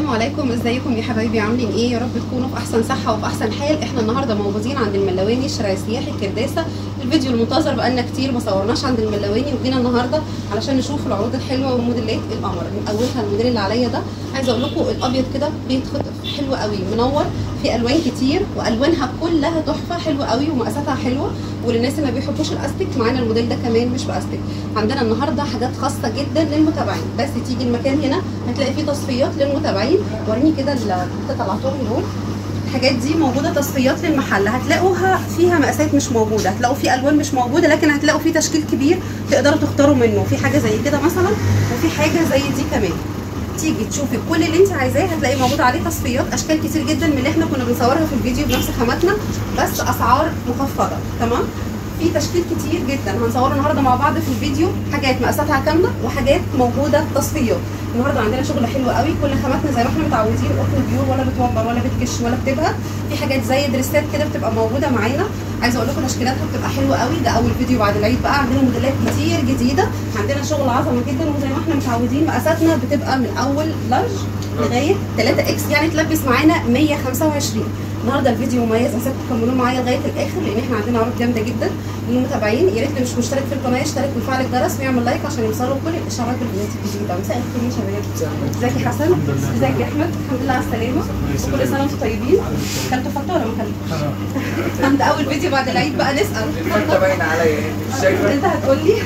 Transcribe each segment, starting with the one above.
عليكم ازيكم يا حبايبي عاملين ايه يا رب تكونوا في احسن صحه وفي احسن حال احنا النهارده موجودين عند الملواني الشارع السياحي الكرداسه الفيديو المنتظر بقالنا كتير ما صورناش عند الملواني وجينا النهارده علشان نشوف العروض الحلوه وموديلات القمر من اولها الموديل اللي عليا ده عايزه اقول لكم الابيض كده بيتخطف حلو قوي منور في الوان كتير والوانها كلها تحفه حلوه قوي ومقاساتها حلوه وللناس اللي ما بيحبوش الاستيك معانا الموديل ده كمان مش باستيك عندنا النهارده حاجات خاصه جدا للمتابعين بس تيجي المكان هنا هتلاقي فيه تصفيات للمتابعين وريني كده اللي طلعتهم دول الحاجات دي موجوده تصفيات للمحل هتلاقوها فيها مقاسات مش موجوده هتلاقوا في الوان مش موجوده لكن هتلاقوا في تشكيل كبير تقدروا تختاروا منه في حاجه زي كده مثلا وفي حاجه زي دي كمان تيجي تشوفي كل اللي انت عايزاه هتلاقي موجود عليه تصفيات اشكال كتير جدا من اللي احنا كنا بنصورها في الفيديو بنفس خاماتنا بس اسعار مخفضه تمام في تشكيل كتير جدا هنصوره النهارده مع بعض في الفيديو حاجات مقاساتها كامله وحاجات موجوده تصفيات النهارده عندنا شغل حلو قوي كل خاماتنا زي ما احنا متعودين قطن بيور ولا بتوبر ولا بتكش ولا بتبهى في حاجات زي دريسات كده بتبقى موجوده معانا عايزه اقول لكم تشكيلاتها بتبقى حلوه قوي ده اول فيديو بعد العيد بقى عندنا موديلات كتير جديده عندنا شغل عظمه جدا وزي ما احنا متعودين مقاساتنا بتبقى من اول لارج لغايه 3 اكس يعني تلبس معانا 125 النهارده الفيديو مميز هسيبكم تكملوا معايا لغايه الاخر لان احنا عندنا عروض جامده جدا للمتابعين يا ريت اللي مش مشترك في القناه يشترك ويفعل الجرس ويعمل لايك عشان يوصلوا كل الاشعارات بالفيديوهات الجديده مساء الخير يا شباب ازيك يا حسن ازيك يا احمد الحمد لله على السلامه وكل سنه وانتم طيبين كلتوا فته ولا ما كلتوا؟ ده اول فيديو بعد العيد بقى نسال انت باين عليا مش شايفه انت هتقول لي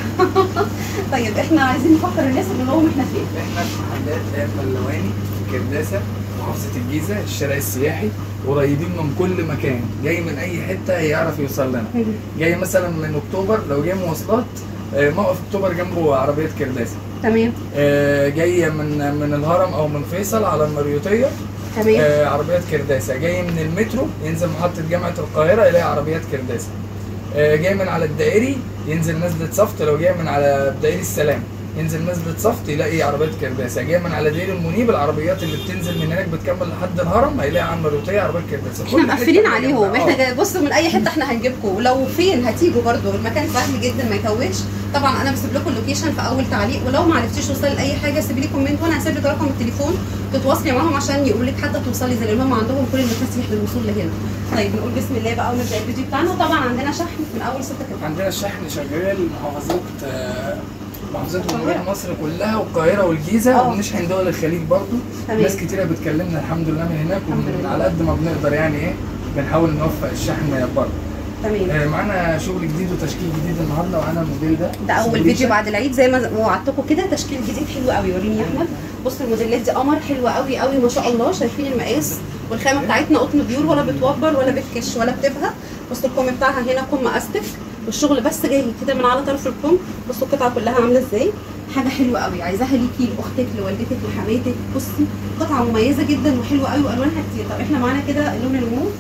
طيب احنا عايزين نفكر الناس ان لهم احنا فين احنا في محلات ملواني كرداسه محافظه الجيزه الشارع السياحي قريبين من كل مكان جاي من اي حته يعرف يوصل لنا جاي مثلا من اكتوبر لو جاي مواصلات آه، موقف اكتوبر جنبه عربيه كرداسه تمام آه، جايه من من الهرم او من فيصل على المريوطيه تمام آه، عربيات كرداسه جاي من المترو ينزل محطه جامعه القاهره يلاقي عربيات كرداسه آه، جاي من على الدائري ينزل نزله صفت لو جاي من على دائري السلام ينزل نزله صفت يلاقي عربيات كرداسه جاي من على دائري المنيب العربيات اللي بتنزل من هناك بتكمل لحد الهرم هيلاقي على المريوطيه عربيات كرداسه احنا كل مقفلين حتة عليهم جنبها. احنا آه. جاي بص من اي حته احنا هنجيبكم ولو فين هتيجوا برضو المكان سهل جدا ما يتوهش طبعا انا بسيب لكم اللوكيشن في اول تعليق ولو ما عرفتيش توصلي لاي حاجه سيبي لي كومنت وانا هسيب لك رقم التليفون تتواصلي معاهم عشان يقولوا لك حتى توصلي زي لان هم عندهم كل المفاتيح للوصول لهنا طيب نقول بسم الله بقى ونبدا الفيديو بتاعنا وطبعا عندنا شحن من اول 6 كده عندنا الشحن شغال محافظات آه، محافظات جمهورية مصر كلها والقاهرة والجيزة آه. وبنشحن دول الخليج برضو تمام. ناس كتيرة بتكلمنا الحمد لله من هناك الحمد ومن لله. على قد ما بنقدر يعني ايه بنحاول نوفق الشحن بره تمام آه، معانا شغل جديد وتشكيل جديد النهارده ومعانا الموديل ده ده اول سوليشن. فيديو بعد العيد زي ما وعدتكم كده تشكيل جديد حلو قوي وريني يا احمد بصوا الموديلات دي قمر حلوه قوي قوي ما شاء الله شايفين المقاس والخامه بتاعتنا قطن بيور ولا بتوبر ولا بتكش ولا بتبهى بصوا الكم بتاعها هنا كم استك والشغل بس جاي كده من على طرف الكم بصوا القطعه كلها عامله ازاي حاجه حلوه قوي عايزاها ليكي لاختك لوالدتك لحماتك بصي قطعه مميزه جدا وحلوه قوي والوانها كتير طب احنا معانا كده اللون الموف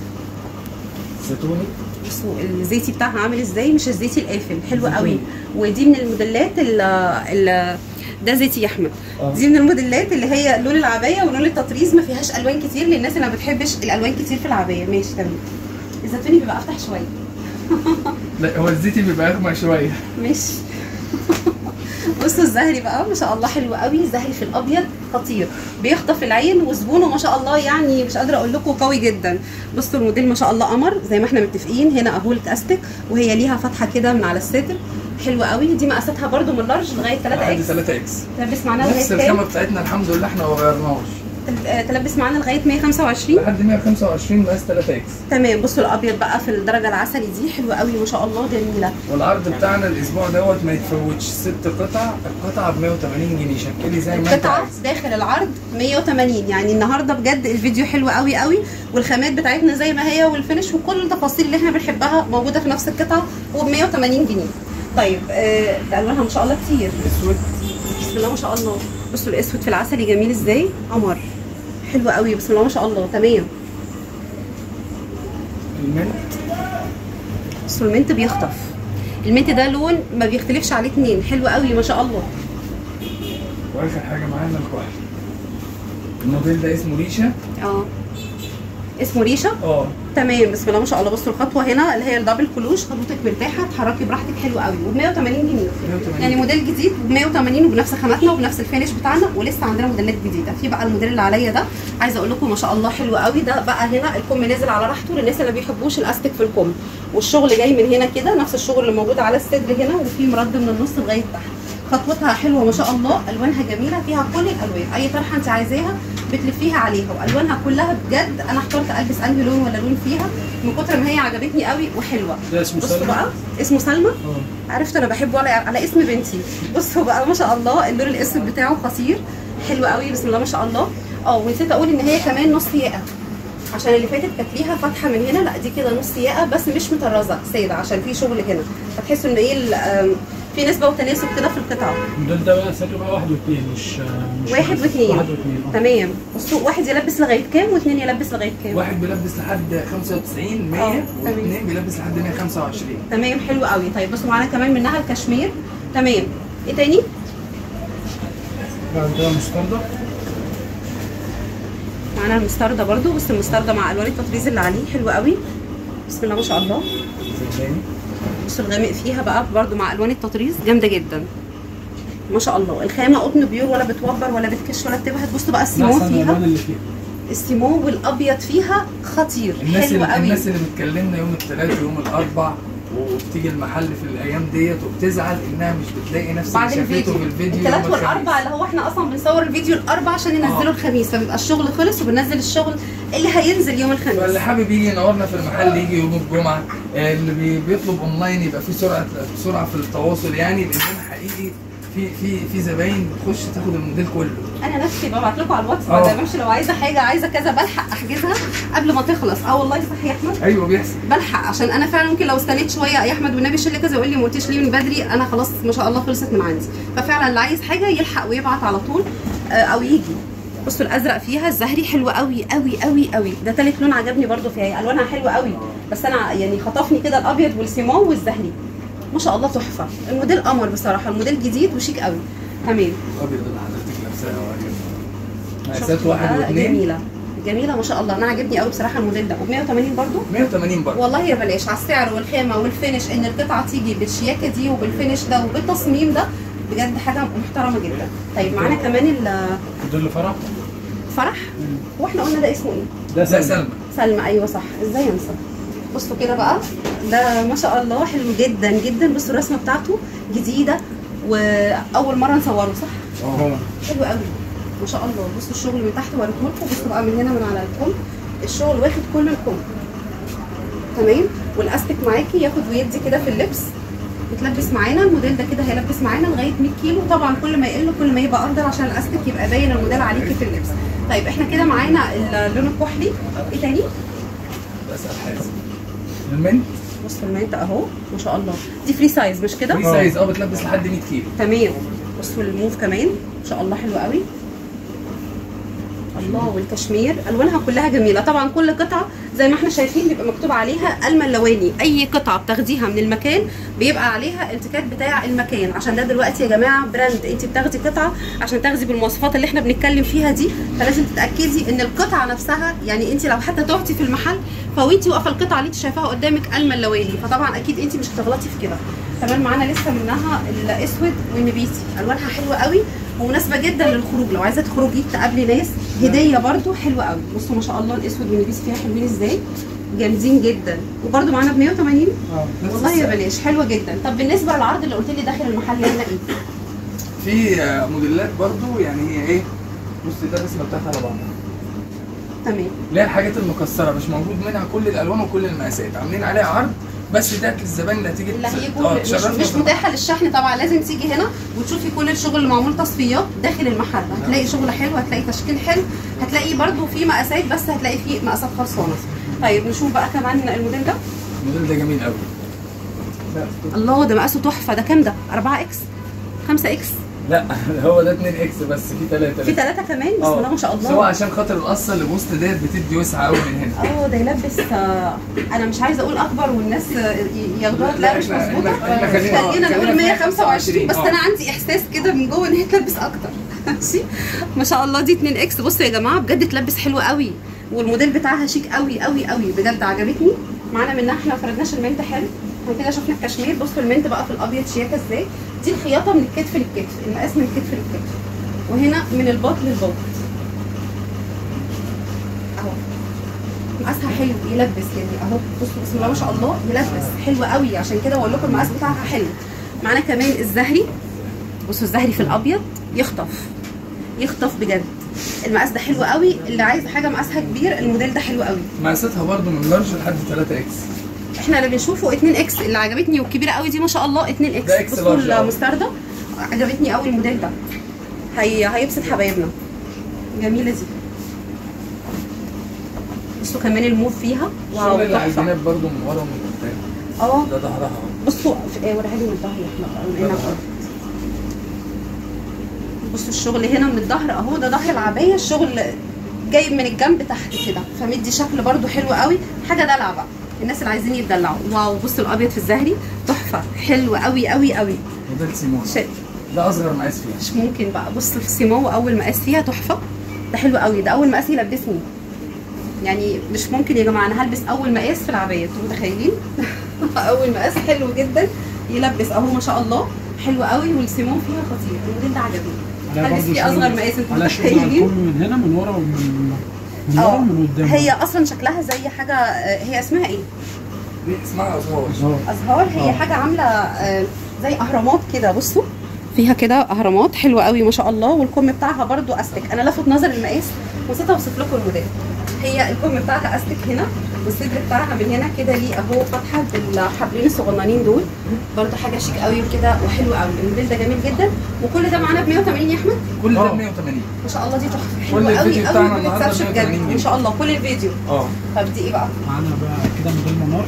زيتوني بصوا الزيتي بتاعها عامل ازاي مش الزيتي القافل حلو زيتوني. قوي ودي من الموديلات ال ال ده زيتي يا احمد آه. دي من الموديلات اللي هي لون العبايه ولون التطريز ما فيهاش الوان كتير للناس اللي ما بتحبش الالوان كتير في العبايه ماشي تمام الزيتوني بيبقى افتح شويه لا هو الزيتي بيبقى اغمق شوية ماشي بصوا الزهري بقى ما شاء الله حلو قوي الزهري في الابيض خطير بيخطف العين وزبونه ما شاء الله يعني مش قادره اقول لكم قوي جدا بصوا الموديل ما شاء الله قمر زي ما احنا متفقين هنا اهولة استك وهي ليها فتحه كده من على الستر حلوه قوي دي مقاساتها برده من لارج لغايه 3 عندي اكس 3 اكس تلبس معانا لغايه نفس كام؟ الخامة بتاعتنا الحمد لله احنا ما غيرناش تل- آه، تلبس معانا لغايه 125 لحد 125 مقاس 3 اكس تمام بصوا الابيض بقى في الدرجه العسلي دي حلوه قوي ما شاء الله جميله والعرض بتاعنا الاسبوع دوت ما يتفوتش ست قطع القطعه ب 180 جنيه شكلي زي ما انت القطعة عايز داخل العرض 180 يعني النهارده بجد الفيديو حلو قوي قوي والخامات بتاعتنا زي ما هي والفينش وكل التفاصيل اللي احنا بنحبها موجوده في نفس القطعه وب 180 جنيه طيب آه ده الوانها ما شاء الله كتير اسود بسم الله ما شاء الله بصوا الاسود في العسلي جميل ازاي قمر حلو قوي بسم الله ما شاء الله تمام المنت بصوا المنت بيخطف المنت ده لون ما بيختلفش عليه اتنين حلو قوي ما شاء الله واخر حاجه معانا الكحل الموديل ده اسمه ريشه اه اسمه ريشه اه تمام بسم الله ما شاء الله بصوا الخطوه هنا اللي هي الدبل كلوش خطوتك مرتاحه تحركي براحتك حلو قوي وب 180 جنيه 180. يعني موديل جديد ب 180 وبنفس خاماتنا وبنفس الفينش بتاعنا ولسه عندنا موديلات جديده في بقى الموديل اللي عليا ده عايزه اقول لكم ما شاء الله حلو قوي ده بقى هنا الكم نازل على راحته للناس اللي ما بيحبوش الاستك في الكم والشغل جاي من هنا كده نفس الشغل اللي موجود على الصدر هنا وفي مرد من النص لغايه تحت خطوتها حلوه ما شاء الله الوانها جميله فيها كل الالوان اي طرحه انت عايزاها بتلفيها عليها والوانها كلها بجد انا احترت البس انهي لون ولا لون فيها من كتر ما هي عجبتني قوي وحلوه ده اسمه بصوا سلمى بقى اسمه سلمى اه عرفت انا بحبه على على اسم بنتي بصوا بقى ما شاء الله اللون الاسود بتاعه قصير حلو قوي بسم الله ما شاء الله اه ونسيت اقول ان هي كمان نص ياقه عشان اللي فاتت كانت ليها فتحه من هنا لا دي كده نص ياقه بس مش مطرزه ساده عشان في شغل هنا فتحسوا ان ايه ال- آم، في نسبه وتناسب كده في القطعه الموديل ده بقى سعره بقى واحد واثنين مش مش واحد واثنين واحد واثنين اه تمام بصوا واحد يلبس لغايه كام واثنين يلبس لغايه كام واحد بيلبس لحد 95 100 اه، تمام. واثنين بيلبس لحد 125 تمام حلو قوي طيب بصوا معانا كمان منها الكشمير تمام ايه تاني بعد كده مستردة معانا المستردة برضو بس المستردة مع الوان التطريز اللي عليه حلو قوي بسم الله ما شاء الله صدقني بصوا الغامق فيها بقى برضو مع الوان التطريز جامده جدا ما شاء الله الخامه قطن بيور ولا بتوبر ولا بتكش ولا بتبهت بصوا بقى السيمون احسن الالوان فيها اللي فيها السيمون والابيض فيها خطير الناس حلو اللي قوي الناس اللي بتكلمنا يوم الثلاث ويوم الاربع وبتيجي المحل في الايام ديت وبتزعل انها مش بتلاقي نفس بعد اللي شافته الفيديو في الفيديو يوم الثلاث الخميس. والاربع اللي هو احنا اصلا بنصور الفيديو الاربع عشان ننزله آه. الخميس فبيبقى الشغل خلص وبننزل الشغل اللي هينزل يوم الخميس فاللي حابب يجي ينورنا في المحل يجي يوم الجمعه آه، اللي بي- بيطلب اونلاين يبقى في سرعه سرعه في التواصل يعني لان أنا حقيقي في في في زباين بتخش تاخد الموديل كله انا نفسي ببعت لكم على الواتس اه. بعد ما امشي لو عايزه حاجه عايزه كذا بلحق احجزها قبل ما تخلص اه والله صح يا احمد ايوه بيحصل بلحق عشان انا فعلا ممكن لو استنيت شويه يا احمد والنبي شيل لي كذا يقول لي ما قلتيش ليه من بدري انا خلاص ما شاء الله خلصت من عندي ففعلا اللي عايز حاجه يلحق ويبعت على طول آه، او يجي بصوا الازرق فيها الزهري حلو قوي قوي قوي قوي ده تالت لون عجبني برده فيها هي الوانها حلوه قوي بس انا يعني خطفني كده الابيض والسيمون والزهري ما شاء الله تحفه الموديل قمر بصراحه الموديل جديد وشيك قوي تمام الابيض اللي حضرتك لابساه شفتوا مقاسات واحد بقى؟ واثنين جميله جميله ما شاء الله انا عاجبني قوي بصراحه الموديل ده وب 180 برده 180 برضه والله يا بلاش على السعر والخامه والفينش ان القطعه تيجي بالشياكه دي وبالفينش ده وبالتصميم ده بجد حاجه محترمه جدا طيب معانا كمان موديل فرح الفرح واحنا قلنا ده اسمه ايه ده ده سلمى سلمى سلمى ايوه صح ازاي انسى بصوا كده بقى ده ما شاء الله حلو جدا جدا بصوا الرسمه بتاعته جديده واول مره نصوره صح اه حلو قوي ما شاء الله بصوا الشغل من تحت وريته لكم بصوا بقى من هنا من على الكم الشغل واخد كل الكم تمام والاستك معاكي ياخد ويدي كده في اللبس بتلبس معانا الموديل ده كده هيلبس معانا لغايه 100 كيلو طبعا كل ما يقل كل ما يبقى افضل عشان الاستك يبقى باين الموديل عليكي في اللبس طيب احنا كده معانا اللون الكحلي ايه تاني بسال حازم المنت بصوا المنت اهو ما شاء الله دي فري سايز مش كده فري سايز اه بتلبس لحد 100 كيلو تمام بصوا الموف كمان ما شاء الله حلو قوي الله والكشمير الوانها كلها جميله طبعا كل قطعه زي ما احنا شايفين بيبقى مكتوب عليها الملواني اي قطعه بتاخديها من المكان بيبقى عليها التكات بتاع المكان عشان ده دلوقتي يا جماعه براند انت بتاخدي قطعه عشان تاخدي بالمواصفات اللي احنا بنتكلم فيها دي فلازم تتاكدي ان القطعه نفسها يعني انت لو حتى تهتي في المحل فوانتي واقفه القطعه اللي انت شايفاها قدامك الملواني فطبعا اكيد انت مش هتغلطي في كده كمان معانا لسه منها الاسود والنبيتي الوانها حلوه قوي ومناسبه جدا للخروج لو عايزه تخرجي تقابلي ناس هديه برده حلوه قوي بصوا ما شاء الله الاسود والنبيتي فيها حلوين ازاي جامدين جدا وبرده معانا ب 180 اه نفس والله يا السعر. بلاش حلوه جدا طب بالنسبه للعرض اللي قلت لي داخل المحل هنا ايه في آه، موديلات برضو يعني هي ايه بص ده الرسمه بتاعتها على بعضها تمام اللي هي الحاجات المكسره مش موجود منها كل الالوان وكل المقاسات عاملين عليها عرض بس ده للزبائن اللي هتيجي اللي تس- هيجوا آه، مش, تشرفنا مش في متاحه للشحن طبعا لازم تيجي هنا وتشوفي كل الشغل اللي معمول تصفيات داخل المحل هتلاقي شغل حلو هتلاقي تشكيل حلو هتلاقي برده في مقاسات بس هتلاقي فيه مقاسات خلصانه طيب نشوف بقى كمان الموديل ده الموديل ده جميل قوي الله ده مقاسه تحفه ده كام ده 4 اكس 5 اكس لا هو ده 2 اكس بس في 3 في ثلاثه كمان بسم الله ما شاء بس هو الله عشان خاطر القصه اللي بوسط ديت بتدي وسعه قوي من هنا اه ده يلبس آه، انا مش عايزه اقول اكبر والناس آه، ي- ياخدوها تلاقي مش إحنا- مظبوطه إحنا- إحنا خلينا- خلينا نقول خلينا في 125 بس 25 انا عندي احساس كده من جوه ان هي تلبس اكتر ماشي ما شاء الله دي 2 اكس بصوا يا جماعه بجد تلبس حلو قوي والموديل بتاعها شيك قوي قوي قوي بجد عجبتني معانا منها احنا ما فردناش المنت حلو احنا كده شفنا الكشمير بصوا المنت بقى في الابيض شياكه ازاي دي الخياطه من الكتف للكتف المقاس من الكتف للكتف وهنا من الباط للباط مقاسها حلو يلبس يعني اهو بصوا بسم الله ما شاء الله يلبس حلو قوي عشان كده بقول لكم المقاس بتاعها حلو معانا كمان الزهري بصوا الزهري في الابيض يخطف يخطف بجد المقاس ده حلو قوي اللي عايز حاجه مقاسها كبير الموديل ده حلو قوي مقاساتها برضو من لارج لحد 3 اكس احنا اللي بنشوفه 2 اكس اللي عجبتني والكبيره قوي دي ما شاء الله 2 اكس ده إكس بصوا لارج، اه. المستردة عجبتني قوي الموديل ده هي هيبسط حبايبنا جميله دي بصوا كمان الموف فيها واو الشغل اللي على تحفه الجناب برضو من ورا ومن قدام اه ده ظهرها اهو بصوا في- ايه وريها لي من الظهر يا احمد ده أنا ظهر. بصوا الشغل هنا من الظهر اهو ده ظهر العبايه الشغل جايب من الجنب تحت كده فمدي شكل برده حلو قوي حاجه دلع بقى الناس اللي عايزين يتدلعوا واو بصوا الابيض في الزهري تحفه حلو قوي قوي قوي موديل سيمون شيء ده اصغر مقاس فيها مش ممكن بقى بصوا في سيمو اول مقاس فيها تحفه ده حلو قوي ده اول مقاس يلبسني يعني مش ممكن يا جماعه انا هلبس اول مقاس في العبايه انتوا متخيلين اول مقاس حلو جدا يلبس اهو ما شاء الله حلو قوي والسيمون فيها خطير الموديل ده عجبني على هلبس برضه فيه شغل- اصغر مقاس انتوا على شغل على متخيلين الكم من هنا من ورا ومن من ورا اه ومن قدام هي اصلا شكلها زي حاجه آه، هي اسمها ايه دي اسمها ازهار ظهر. ازهار هي اه. حاجه عامله آه، زي اهرامات كده بصوا فيها كده اهرامات حلوه قوي ما شاء الله والكم بتاعها برضو استك انا لفت نظر المقاس ونسيت اوصف لكم الموديل هي الكم بتاعها استك هنا والصدر بتاعها من هنا كده ليه اهو فتحه بالحبلين الصغننين دول برضو حاجه شيك قوي وكده وحلو قوي الموديل ده جميل جدا وكل ده معانا ب 180 يا احمد كل ده اه. ب 180 ما شاء الله دي تحفه كل حلوه قوي الفيديو قوي بتاعنا ما النهارده بتتسابش بجد 180 ما جنيه. شاء الله كل الفيديو اه طب دي ايه بقى معانا بقى كده موديل منار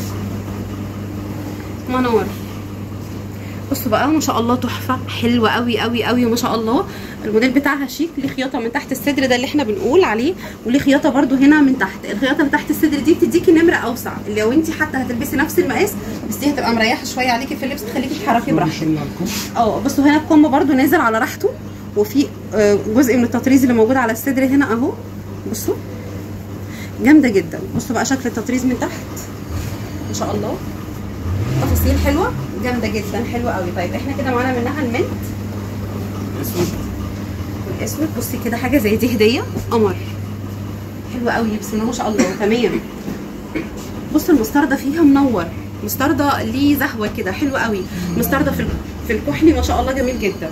منور بصوا بقى ما شاء الله تحفه حلوه قوي قوي قوي ما شاء الله الموديل بتاعها شيك ليه خياطه من تحت الصدر ده اللي احنا بنقول عليه وليه خياطه برده هنا من تحت الخياطه اللي تحت الصدر دي بتديكي نمره اوسع اللي لو انت حتى هتلبسي نفس المقاس بس دي هتبقى مريحه شويه عليكي في اللبس تخليكي تتحركي براحتك شغل على الكم اه بصوا هنا الكم برده نازل على راحته وفي آه، جزء من التطريز اللي موجود على الصدر هنا اهو بصوا جامده جدا بصوا بقى شكل التطريز من تحت ما شاء الله تفاصيل حلوه جامده جدا حلوه قوي طيب احنا كده معانا منها المنت اسود والاسود بصي كده حاجه زي دي هديه قمر حلوه قوي بسم الله ما شاء الله تمام بصوا المستردة فيها منور مستردة ليه زهوه كده حلو قوي مستردة في ال- في الكحلي ما شاء الله جميل جدا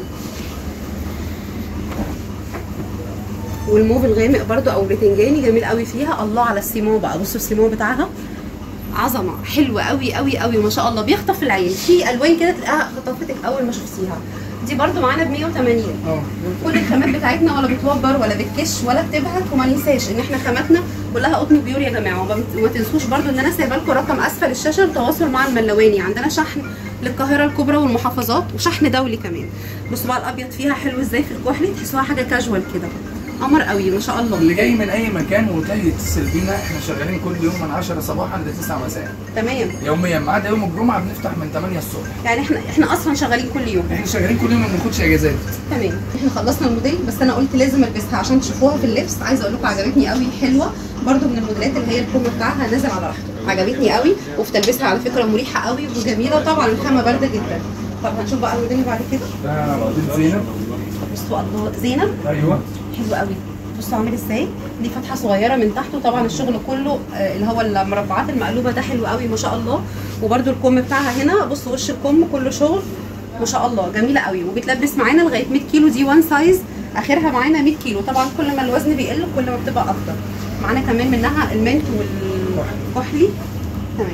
والموف الغامق برضو او البتنجاني جميل قوي فيها الله على السيمو بقى بصوا السيمو بتاعها عظمه حلوه قوي قوي قوي ما شاء الله بيخطف العين في الوان كده تلاقيها خطفتك اول ما شفتيها دي برضو معانا ب 180 اه كل الخامات بتاعتنا ولا بتوبر ولا بتكش ولا بتبهت وما ننساش ان احنا خاماتنا كلها قطن بيور يا جماعه وما بت- وما تنسوش برضو ان انا سايبه لكم رقم اسفل الشاشه للتواصل مع الملواني عندنا شحن للقاهره الكبرى والمحافظات وشحن دولي كمان بصوا بقى الابيض فيها حلو ازاي في الكحلي تحسوها حاجه كاجوال كده قمر قوي ما شاء الله اللي جاي من اي مكان وتلاقي يتصل بينا احنا شغالين كل يوم من 10 صباحا ل 9 مساء تمام يوميا ما عدا يوم الجمعه بنفتح من 8 الصبح يعني احنا احنا اصلا شغالين كل يوم احنا شغالين كل يوم ما بناخدش اجازات تمام احنا خلصنا الموديل بس انا قلت لازم البسها عشان تشوفوها في اللبس عايزه اقول لكم عجبتني قوي حلوه برده من الموديلات اللي هي الكم بتاعها نازل على راحته عجبتني قوي وفي تلبسها على فكره مريحه قوي وجميله وطبعا الخامه بارده جدا طب هنشوف بقى الموديل اللي بعد كده ده موديل زينب بصوا الله زينب ايوه حلو قوي بصوا عامل ازاي دي فتحه صغيره من تحت وطبعا الشغل كله آه، اللي هو المربعات المقلوبه ده حلو قوي ما شاء الله وبرده الكم بتاعها هنا بصوا وش الكم كله شغل ما شاء الله جميله قوي وبتلبس معانا لغايه 100 كيلو دي وان سايز اخرها معانا 100 كيلو طبعا كل ما الوزن بيقل كل ما بتبقى افضل معانا كمان منها المنت والكحلي تمام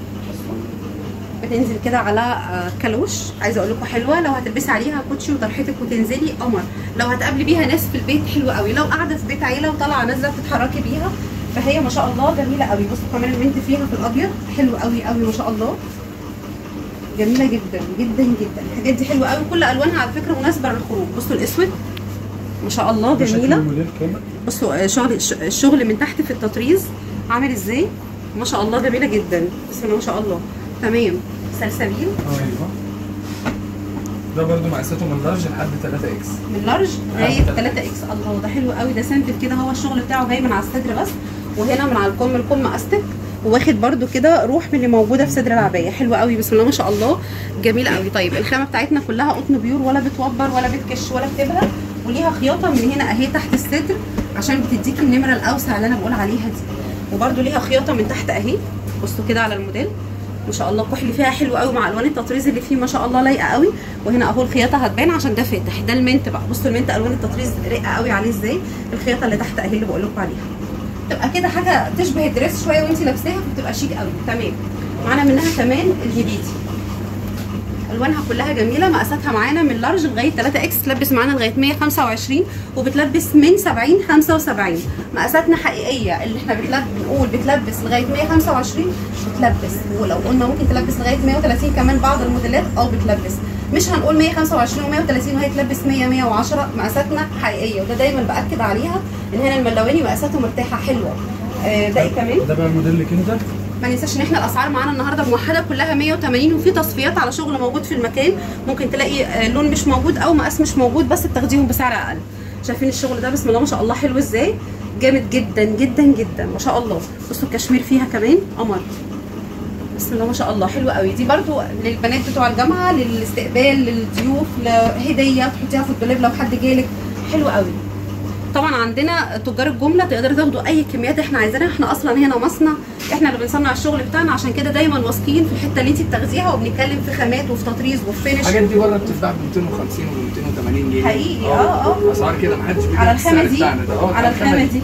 بتنزل كده على آه، كالوش عايزه اقول لكم حلوه لو هتلبسي عليها كوتشي وطرحتك وتنزلي قمر لو هتقابلي بيها ناس في البيت حلوه قوي لو قاعده في بيت عيله وطالعه نازله تتحركي بيها فهي ما شاء الله جميله قوي بصوا كمان المنت فيها في الابيض حلو قوي قوي ما شاء الله جميله جدا جدا جدا الحاجات دي حلوه قوي كل الوانها على فكره مناسبه للخروج بصوا الاسود ما شاء الله ده شكل جميله الموديل كامل بصوا آه، شغل الش- الشغل من تحت في التطريز عامل ازاي ما شاء الله جميله جدا بسم الله ما شاء الله تمام سلسبيل ايوه ده برضو مقاساته من لارج لحد 3 اكس من لارج لغايه آه. 3 اكس الله ده حلو قوي ده سامبل كده هو الشغل بتاعه جاي من على الصدر بس وهنا من على الكم الكم استك واخد برده كده روح من اللي موجوده في صدر العبايه حلوه قوي بسم الله ما شاء الله جميله قوي طيب الخامه بتاعتنا كلها قطن بيور ولا بتوبر ولا بتكش ولا بتبهى وليها خياطه من هنا اهي تحت الصدر عشان بتديكي النمره الاوسع اللي انا بقول عليها دي وبرده ليها خياطه من تحت اهي بصوا كده على الموديل ما شاء الله الكحل فيها حلو قوي مع الوان التطريز اللي فيه ما شاء الله لايقه قوي وهنا اهو الخياطه هتبان عشان ده فاتح ده المنت بقى بصوا المنت الوان التطريز رقه قوي عليه ازاي الخياطه اللي تحت اهي اللي بقول لكم عليها تبقى كده حاجه تشبه الدريس شويه وانت لابساها بتبقى شيك قوي تمام معانا منها كمان الهبيتي الوانها كلها جميله مقاساتها معانا من لارج لغايه 3 اكس تلبس معانا لغايه 125 وبتلبس من 70 75 مقاساتنا حقيقيه اللي احنا بتلبس بنقول بتلبس لغايه 125 بتلبس ولو قلنا ممكن تلبس لغايه 130 كمان بعض الموديلات اه بتلبس مش هنقول 125 و130 وهي تلبس 100 110 مقاساتنا حقيقيه وده دايما باكد عليها ان هنا الملوني مقاساته مرتاحه حلوه آه ده إيه كمان ده بقى الموديل لك انت ما ننساش ان احنا الاسعار معانا النهارده موحده كلها 180 وفي تصفيات على شغل موجود في المكان ممكن تلاقي آه، لون مش موجود او مقاس مش موجود بس بتاخديهم بسعر اقل شايفين الشغل ده بسم الله ما شاء الله حلو ازاي جامد جدا جدا جدا ما شاء الله بصوا الكشمير فيها كمان قمر بسم الله ما شاء الله حلوه قوي دي برضو للبنات بتوع الجامعه للاستقبال للضيوف لهديه تحطيها في الدولاب لو حد جالك حلو قوي طبعا عندنا تجار الجمله تقدروا تاخدوا اي كميات احنا عايزينها احنا اصلا هنا مصنع احنا اللي بنصنع الشغل بتاعنا عشان كده دايما واثقين في الحته اللي انت بتاخديها وبنتكلم في خامات وفي تطريز وفي فينش الحاجات دي بره بتتباع ب 250 و 280 جنيه حقيقي، آه، آه. اسعار كده محدش بيجيب على السعر الخامه دي بتاعنا ده. آه، على الخامه دي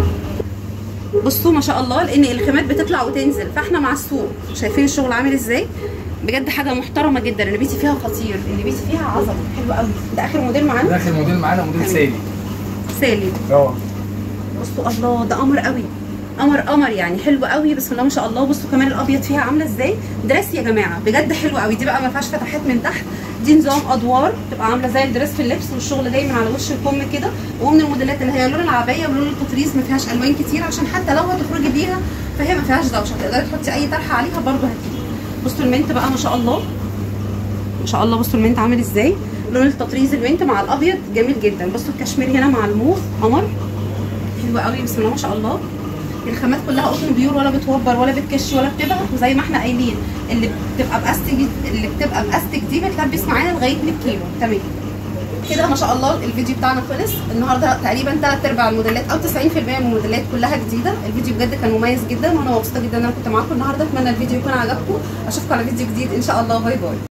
بصوا ما شاء الله لان الخامات بتطلع وتنزل فاحنا مع السوق شايفين الشغل عامل ازاي بجد حاجه محترمه جدا اللي بيتي فيها خطير اللي بيتي فيها عظمه حلو قوي ده اخر موديل معانا داخل موديل معانا موديل سالي سالي اه بصوا الله ده قمر قوي قمر قمر يعني حلو قوي بسم الله ما شاء الله بصوا كمان الابيض فيها عامله ازاي دريس يا جماعه بجد حلو قوي دي بقى ما فيهاش فتحات من تحت دي نظام ادوار تبقى عامله زي الدريس في اللبس والشغل جاي من على وش الكم كده ومن الموديلات اللي هي لون العبايه ولون التطريز ما فيهاش الوان كتير عشان حتى لو هتخرجي بيها فهي ما فيهاش دوشه تقدري تحطي اي طرحه عليها برده هتيجي بصوا المنت بقى ما شاء الله ما شاء الله بصوا المنت عامل ازاي لون التطريز المنت مع الابيض جميل جدا بصوا الكشمير هنا مع الموف قمر حلوه قوي بسم الله ما شاء الله الخامات كلها قطن بيور ولا بتوبر ولا بتكش ولا بتبهت وزي ما احنا قايلين اللي بتبقى باستك اللي بتبقى باستك دي بتلبس معانا لغايه 100 كيلو تمام كده ما شاء الله الفيديو بتاعنا خلص النهارده تقريبا ثلاث ارباع الموديلات او 90% من الموديلات كلها جديده الفيديو بجد كان مميز جدا وانا مبسوطه جدا ان انا كنت معاكم النهارده اتمنى الفيديو يكون عجبكم اشوفكم على فيديو جديد ان شاء الله باي باي